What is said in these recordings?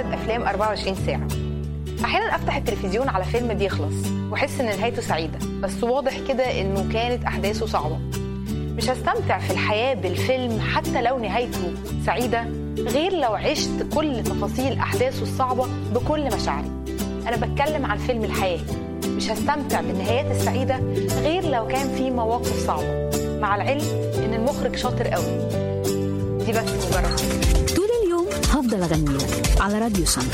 عدد افلام 24 ساعه احيانا افتح التلفزيون على فيلم بيخلص واحس ان نهايته سعيده بس واضح كده انه كانت احداثه صعبه مش هستمتع في الحياه بالفيلم حتى لو نهايته سعيده غير لو عشت كل تفاصيل احداثه الصعبه بكل مشاعري انا بتكلم عن فيلم الحياه مش هستمتع بالنهايات السعيده غير لو كان في مواقف صعبه مع العلم ان المخرج شاطر قوي دي بس مجرد فكره طول اليوم هفضل اغني لك على راديو سمر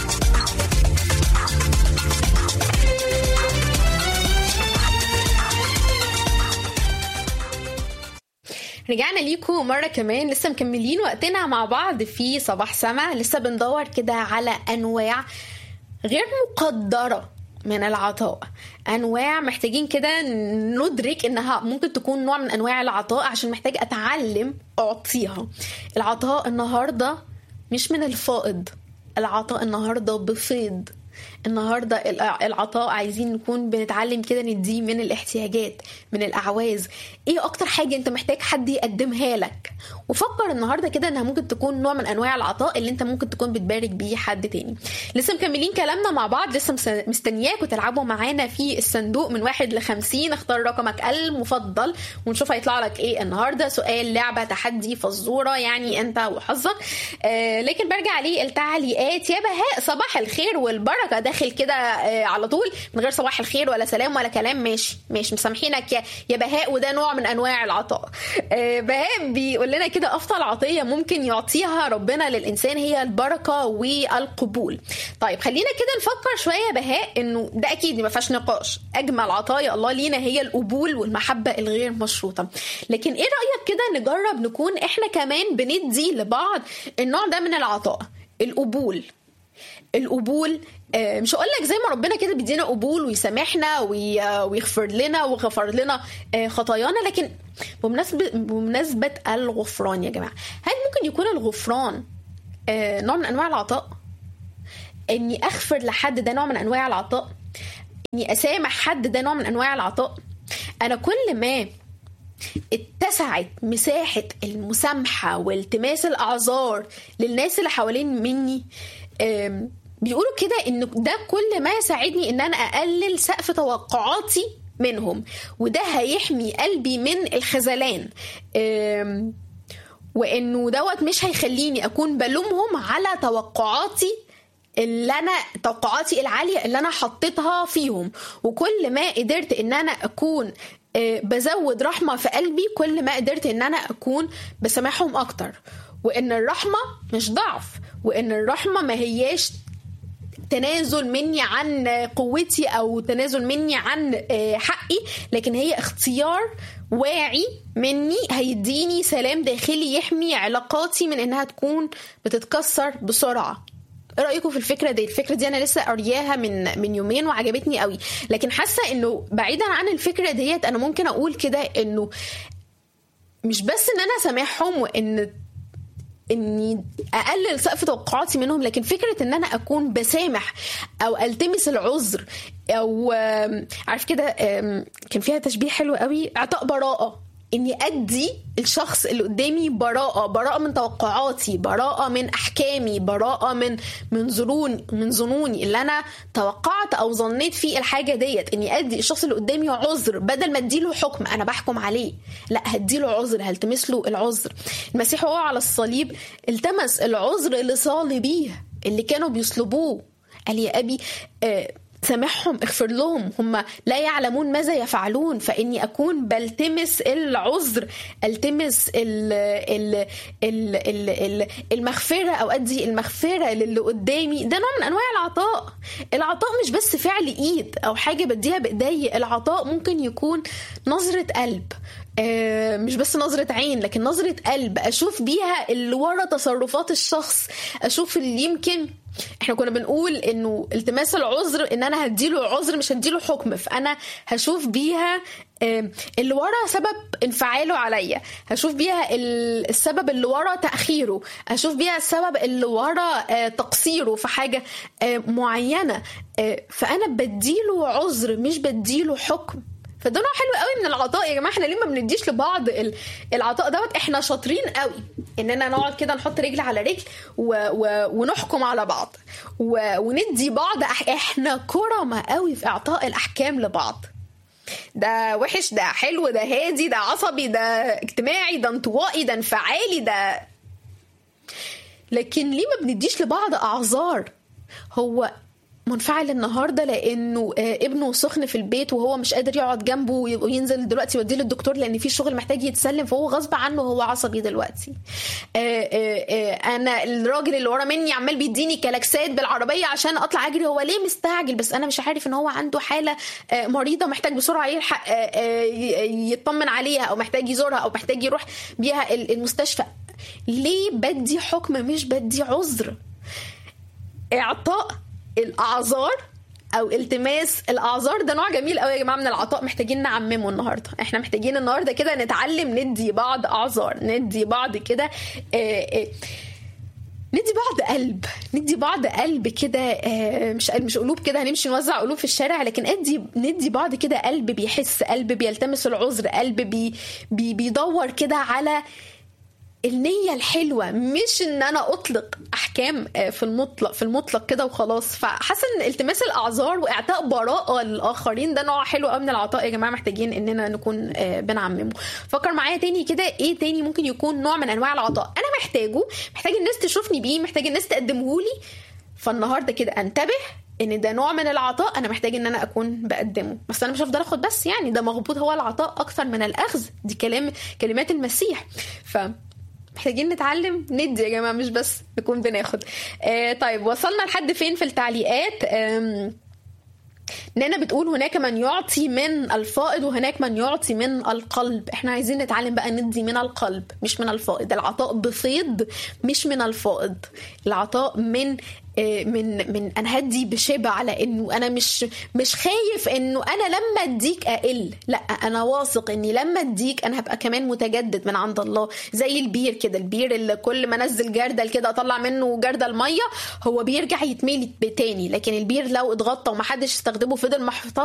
رجعنا ليكم مرة كمان لسه مكملين وقتنا مع بعض في صباح سما لسه بندور كده على أنواع غير مقدرة من العطاء انواع محتاجين كده ندرك انها ممكن تكون نوع من انواع العطاء عشان محتاج اتعلم اعطيها العطاء النهارده مش من الفائض العطاء النهارده بفيض النهارده العطاء عايزين نكون بنتعلم كده نديه من الاحتياجات من الاعواز ايه اكتر حاجه انت محتاج حد يقدمها لك وفكر النهارده كده انها ممكن تكون نوع من انواع العطاء اللي انت ممكن تكون بتبارك بيه حد تاني لسه مكملين كلامنا مع بعض لسه مستنياكوا تلعبوا معانا في الصندوق من واحد لخمسين اختار رقمك المفضل ونشوف هيطلع لك ايه النهارده سؤال لعبه تحدي فزوره يعني انت وحظك آه لكن برجع ليه التعليقات يا بهاء صباح الخير والبركه داخل كده آه على طول من غير صباح الخير ولا سلام ولا كلام ماشي ماشي مسامحينك يا يا بهاء وده نوع من انواع العطاء آه بهاء بيقول لنا كده افضل عطيه ممكن يعطيها ربنا للانسان هي البركه والقبول طيب خلينا كده نفكر شويه بهاء انه ده اكيد ما فيهاش نقاش اجمل عطايا الله لينا هي القبول والمحبه الغير مشروطه لكن ايه رايك كده نجرب نكون احنا كمان بندي لبعض النوع ده من العطاء القبول القبول مش هقول لك زي ما ربنا كده بيدينا قبول ويسامحنا ويغفر لنا وغفر لنا خطايانا لكن بمناسبة بمناسبة الغفران يا جماعة هل ممكن يكون الغفران نوع من أنواع العطاء؟ إني أغفر لحد ده نوع من أنواع العطاء؟ إني أسامح حد ده نوع من أنواع العطاء؟ أنا كل ما اتسعت مساحة المسامحة والتماس الأعذار للناس اللي حوالين مني بيقولوا كده ان ده كل ما يساعدني ان انا اقلل سقف توقعاتي منهم وده هيحمي قلبي من الخذلان وانه دوت مش هيخليني اكون بلومهم على توقعاتي اللي انا توقعاتي العاليه اللي انا حطيتها فيهم وكل ما قدرت ان انا اكون بزود رحمه في قلبي كل ما قدرت ان انا اكون بسامحهم اكتر وان الرحمه مش ضعف وان الرحمه ما هياش تنازل مني عن قوتي او تنازل مني عن حقي لكن هي اختيار واعي مني هيديني سلام داخلي يحمي علاقاتي من انها تكون بتتكسر بسرعه ايه رايكم في الفكره دي الفكره دي انا لسه قارياها من من يومين وعجبتني قوي لكن حاسه انه بعيدا عن الفكره ديت انا ممكن اقول كده انه مش بس ان انا سامحهم وان اني اقلل سقف توقعاتي منهم لكن فكره ان انا اكون بسامح او التمس العذر او عارف كده كان فيها تشبيه حلو قوي اعطاء براءه اني ادي الشخص اللي قدامي براءه براءه من توقعاتي براءه من احكامي براءه من من ظنون من ظنوني اللي انا توقعت او ظنيت فيه الحاجه ديت اني ادي الشخص اللي قدامي عذر بدل ما اديله حكم انا بحكم عليه لا هديله عذر هلتمس له العذر المسيح وهو على الصليب التمس العذر لصالبيه اللي كانوا بيصلبوه قال يا ابي آه سامحهم اغفر لهم هم لا يعلمون ماذا يفعلون فاني اكون بلتمس العذر التمس ال ال ال ال ال المغفره او ادي المغفره للي قدامي ده نوع من انواع العطاء العطاء مش بس فعل ايد او حاجه بديها بايدي العطاء ممكن يكون نظره قلب آه مش بس نظرة عين لكن نظرة قلب أشوف بيها اللي ورا تصرفات الشخص أشوف اللي يمكن احنا كنا بنقول انه التماس العذر ان انا هديله عذر مش هديله حكم فانا هشوف بيها اللي ورا سبب انفعاله عليا هشوف بيها السبب اللي ورا تاخيره هشوف بيها السبب اللي ورا تقصيره في حاجه معينه فانا بديله عذر مش بديله حكم فده نوع حلو قوي من العطاء يا جماعه احنا ليه ما بنديش لبعض ال- العطاء دوت احنا شاطرين قوي اننا نقعد كده نحط رجل على رجل و... و... ونحكم على بعض و... وندي بعض أح... احنا كرمة قوي في اعطاء الاحكام لبعض ده وحش ده حلو ده هادي ده عصبي ده اجتماعي ده انطوائي ده انفعالي ده لكن ليه ما بنديش لبعض اعذار هو منفعل النهارده لانه آه، ابنه سخن في البيت وهو مش قادر يقعد جنبه وي- وينزل دلوقتي يوديه للدكتور لان في شغل محتاج يتسلم فهو غصب عنه هو عصبي دلوقتي آه، آه، آه، انا الراجل اللي ورا مني عمال بيديني كلاكسات بالعربيه عشان اطلع اجري هو ليه مستعجل بس انا مش عارف ان هو عنده حاله آه، مريضه محتاج بسرعه يلحق آه، آه، ي- يطمن عليها او محتاج يزورها او محتاج يروح بيها ال- المستشفى ليه بدي حكم مش بدي عذر اعطاء الاعذار او التماس الاعذار ده نوع جميل قوي يا جماعه من العطاء محتاجين نعممه النهارده احنا محتاجين النهارده كده نتعلم ندي بعض اعذار ندي بعض كده آه، آه، ندي بعض قلب ندي بعض قلب كده آه، مش مش قلوب كده هنمشي نوزع قلوب في الشارع لكن ادي ندي بعض كده قلب بيحس قلب بيلتمس العذر قلب بي بي بيدور كده على النية الحلوة مش ان انا اطلق احكام آه، في المطلق في المطلق كده وخلاص فحاسه ان التماس الاعذار واعطاء براءة للاخرين ده نوع حلو قوي من العطاء يا جماعة محتاجين اننا نكون آه، بنعممه فكر معايا تاني كده ايه تاني ممكن يكون نوع من انواع العطاء انا محتاجه محتاج الناس تشوفني بيه محتاج الناس تقدمه لي فالنهارده كده انتبه ان ده نوع من العطاء انا محتاج ان انا اكون بقدمه بس انا مش هفضل اخد بس يعني ده مغبوط هو العطاء اكثر من الاخذ دي كلام كلمات المسيح ف محتاجين نتعلم ندي يا جماعه مش بس نكون بناخد آه طيب وصلنا لحد فين في التعليقات آم نانا بتقول هناك من يعطي من الفائض وهناك من يعطي من القلب احنا عايزين نتعلم بقى ندي من القلب مش من الفائض العطاء بفيض مش من الفائض العطاء من آه، من من انا هدي بشبع لانه انا مش مش خايف انه انا لما اديك اقل لا انا واثق اني لما اديك انا هبقى كمان متجدد من عند الله زي البير كده البير اللي كل ما انزل جردل كده اطلع منه جردل ميه هو بيرجع يتملي تاني لكن البير لو اتغطى ومحدش استخدمه فضل محتفظ